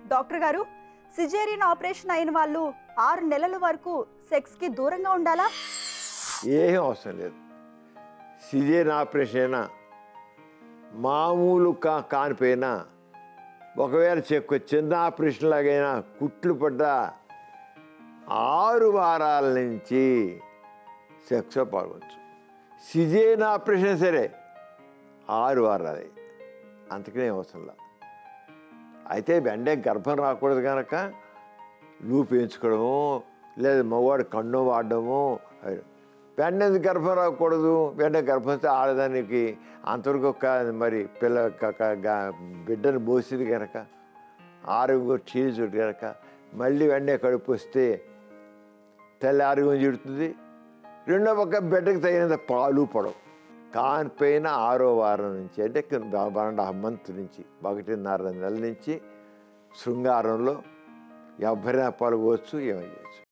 Doctor గారు caesarean operation అయిన వాళ్ళు ఆరు నెలల వరకు సెక్స్కి దూరంగా ఉండాలా ఏం అవసరం లేదు సిజేరియన్ ఆపరేషన్ అయినా మామూలు కా కానిపోయినా ఒకవేళ చెక్కు చిన్న ఆపరేషన్ లాగైనా కుట్లు పడ్డ ఆరు వారాల నుంచి సెక్స్ పాల్గొచ్చు సిజేరియన్ ఆపరేషన్ సరే ఆరు వారాలే అంతకనే అవసరంలా అయితే వెంటనే గర్భం రాకూడదు కనుక లూప్ వేయించుకోవడము లేదా మగవాడు కన్ను వాడడము అవి. వెంటనే గర్భం రాకూడదు వెంటనే గర్భం వస్తే ఆడదానికి అంతవరకు ఒక మరి పిల్ల క- క- గా- బిడ్డను మోసింది కనుక ఆరోగ్యం క్షీణించుడు కనుక మళ్ళీ వెంటనే కడుపు వస్తే తల్లి ఆరోగ్యం చెడుతుంది రెండో పక్క బిడ్డకు తగినంత పాలు పడవు కానిపోయిన ఆరో వారం నుంచి అంటే వన్ అండ్ హాఫ్ మంత్ నుంచి ఒకటిన్నర నెల నుంచి శృంగారంలో ఎవరైనా పాల్గొవచ్చు ఏమై చేయొచ్చు